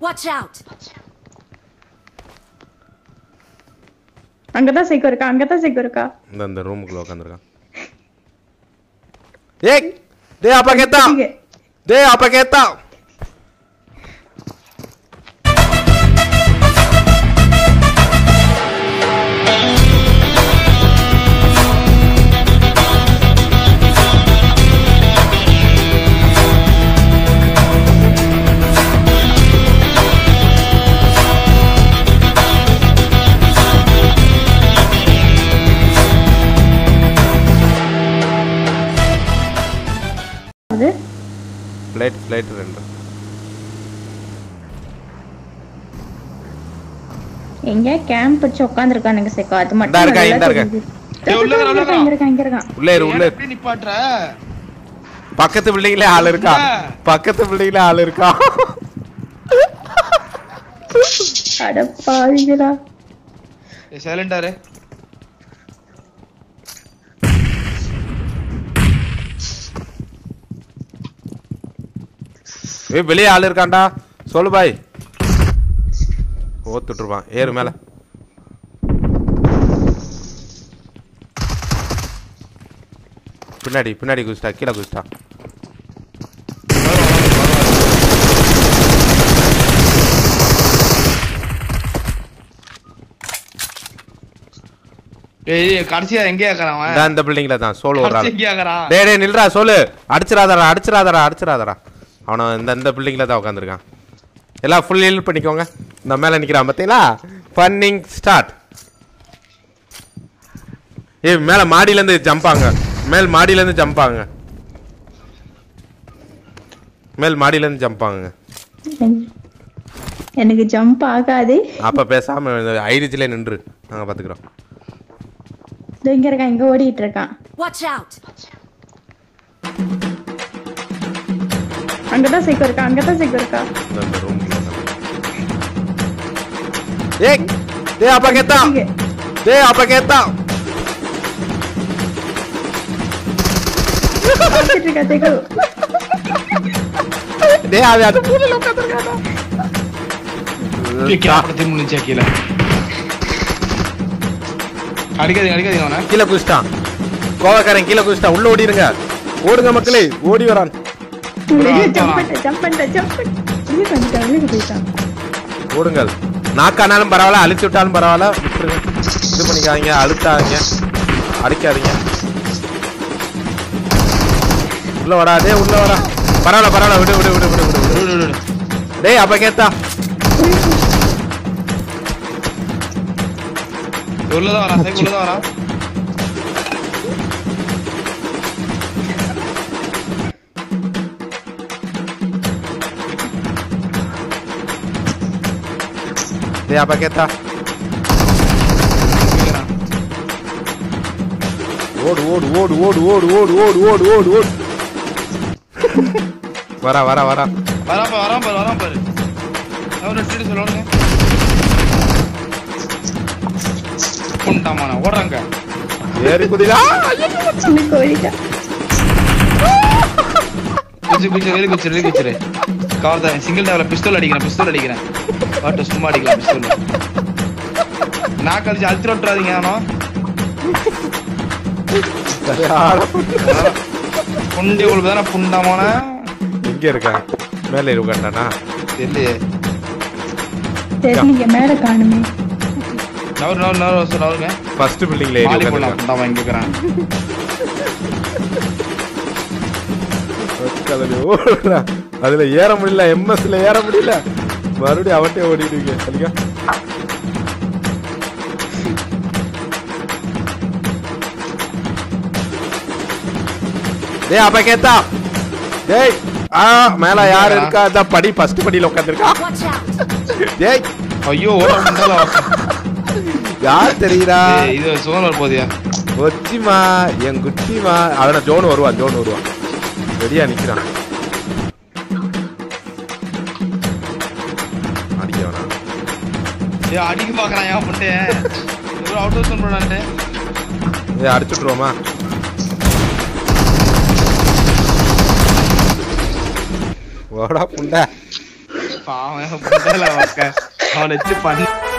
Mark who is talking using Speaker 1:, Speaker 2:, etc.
Speaker 1: Watch out!
Speaker 2: அங்கதான் psycho இருக்கா அங்கதான் சைக்கோ இருக்கா
Speaker 3: இந்த இந்த ரூமுக்குள்ள உட்காந்துருக்கான் ஏய் டேய் அப்பா கேத்தா
Speaker 2: இங்க.
Speaker 3: டேய் அப்பா கேத்தா
Speaker 2: அது
Speaker 3: ஃப்ளைட் ஃப்ளைட் ரெண்டு
Speaker 2: எங்க கேம்ப் வச்சு உட்காந்துருக்கானுங்க சைக்கோ அது மட்டும்
Speaker 3: இந்தா இருக்கா,
Speaker 2: நல்லா
Speaker 3: இந்தா இருக்கா.
Speaker 2: தெரியுது.
Speaker 4: ஏய், உள்ள இருக்கா, உள்ள இருக்கா.
Speaker 2: இங்க இருக்கான் இங்க இருக்கான்
Speaker 3: உள்ளே இரு உள்ளே
Speaker 4: ஏன்
Speaker 3: இரு.
Speaker 4: இப்படி நிப்பாட்டுற
Speaker 3: பக்கத்து பில்டிங்ல ஆள் இருக்கா பக்கத்து பில்டிங்ல ஆள் இருக்கா
Speaker 2: அட பாவிங்களா
Speaker 4: சைலண்டா இரு
Speaker 3: ஏய் வெளியே ஆள் இருக்கான்டா சொல்லு பாய் ஓத்துட்டு இருப்பான் ஏறு மேல பின்னாடி பின்னாடி குதிச்சிட்டா கீழே குதிச்சிட்டா
Speaker 4: ஏய் ஏய், கடைசியா எங்கேயா இருக்கிறான் அவன்?
Speaker 3: இந்த இந்த பில்டிங்ல தான் சோல் ஒரு
Speaker 4: கடைசி
Speaker 3: ஆள்
Speaker 4: எங்கேயா இருக்கிறான்?
Speaker 3: டேய் டேய் நில்றா சொல்லு அடிச்சிராதடா அடிச்சிராதடா அடிச்சிராதடா அவனை இந்த இந்த பில்டிங்ல தான் உட்காந்துருக்கான் எல்லாம் ஃபுல் ஹீல் பண்ணிக்கோங்க இந்த மேல நிக்கிறான் பார்த்தீங்களா ஃபன்னிங் ஸ்டார்ட் ஏய் மேல மாடியில இருந்து ஜம்ப் ஆங்க மேல் மாடியில இருந்து ஜம்ப் ஆங்க மேல் மாடியில இருந்து ஜம்ப் ஆகுங்க
Speaker 2: எனக்கு ஜம்ப் ஆகாது
Speaker 3: அப்ப பேசாம ஐரிஜிலே நின்று நாங்க பாத்துக்கிறோம்
Speaker 2: இதோ இங்க இருக்கான் இங்க ஓடிட்டு இருக்கான்
Speaker 1: Watch out!
Speaker 2: அங்கதான் சைக்கோ இருக்கா அங்கதான் சைக்கோ இருக்கா
Speaker 3: இந்த இந்த ரூம் ஏய் டேய் அப்பா கேத்தா
Speaker 2: இங்க.
Speaker 3: டேய் அப்பா கேத்தா
Speaker 2: பார்த்துட்டு இருக்கா சைக்கோ
Speaker 3: டேய் அவன் அது மூலையில உட்கார்ந்திருக்கான்டா.
Speaker 4: கீழே கீழே அப்படி திரும்பி நிச்சா கீழே அடிக்காதீங்க அடிக்காதீங்க அவனை
Speaker 3: கீழே குதிச்சிட்டான் கோவக்காரன் கீழே குதிச்சிட்டான் உள்ள ஓடிடுங்க ஓடுங்க மக்களே ஓடி வரான்
Speaker 2: ஜம்ப் பண்ணிட்டேன் ஜம்ப் பண்ணிட்டேன் ஜம்ப் பண்ணிட்டேன் உள்ளே வந்துட்டான் உள்ளே போயிட்டான்
Speaker 3: ஓடுங்கள் நாக்கானாலும் பரவாயில்ல அழிச்சு விட்டாலும் பரவாயில்ல விட்டுருங்க இது பண்ணிக்காதீங்க அழுத்தாதீங்க அடிக்காதீங்க உள்ள வாடா டேய் உள்ள வாடா பரவாயில்ல பரவாயில்ல விடு விடு விடு விடு விடு விடு
Speaker 4: விடு, விடு, விடு.
Speaker 3: டேய் அப்ப கேத்தா
Speaker 4: உள்ளதான் வரான் சைக்கு உள்ளதான் வரான்
Speaker 3: டேய் அப்ப கேத்தா
Speaker 4: நிக்கிறான்.
Speaker 3: ஓடு ஓடு ஓடு ஓடு ஓடு ஓடு ஓடு ஓடு ஓடு ஓடு வரா வரா வரா
Speaker 4: வரான் பாரு வரான் பாரு வரான் பாரு அவன் எடுத்துட்டு சொல்லுவானுங்க கொண்டாமாண்ணா ஓடுறாங்க
Speaker 3: ஏறி குதிடா
Speaker 2: சின்ன கோழிட்டான்
Speaker 4: குச்சி குச்சி வெளியே குச்சிரு வெளியே குச்சிரு கவர் தான் சிங்கிள் டேவில் பிஸ்தல் அடிக்கிறேன் பிஸ்தல் அடிக்கிறேன் பாட்டு சும்மா அடிக்கலாம் பிஸ்தல் நான் கழிச்சு அழுத்தி விட்டுறாதீங்க அவனும் புண்டி உங்களுக்கு தானே புண்டாமான
Speaker 3: எங்க இருக்கான் மேல இரு உட்காண்டானா
Speaker 4: தெரியலையே
Speaker 2: தெரியல மேல காணுமே
Speaker 4: நவர் நவர் நவர் சார் நவருங்க
Speaker 3: ஃபர்ஸ்ட் பில்டிங்ல ஏறி
Speaker 4: மாலி போடலாம்
Speaker 3: உட்காந்துருக்கான்
Speaker 4: புண்டாமா இங்க இருக்கிறான்
Speaker 3: அதுல ஓடுறா. அதுல ஏற முடியல எம்எஸ்ல ஏற முடியல மறுபடியும் அவன்கிட்ட ஓடிடுவீங்க சரிங்க டேய் அப்ப கேத்தா டேய் ஆ மேல யார் இருக்கா அதான் படி ஃபர்ஸ்ட் படியில உட்காந்துருக்கா
Speaker 1: Watch out!
Speaker 3: டேய்
Speaker 4: ஐயோ ஓட முடியல
Speaker 3: யார் தெரியுறா
Speaker 4: இது சோன் வர போதியா
Speaker 3: ஒச்சிமா என் குட்டிமா அவன ஜோன் வருவான் ஜோன் வருவான் ரெடியா நிக்கிறான் அடிக்கவனா
Speaker 4: ஏ அடிக்க பாக்குறான் ஏன் புண்டேன் இவ்வளோ அவுட் ஹவுஸ் பண்ணான்ட்டு
Speaker 3: ஏய் அடிச்சுட்ருவோமா வாடா புண்டை
Speaker 4: பாவம் புண்டல உக்க. அவனை வச்சு பண்ணு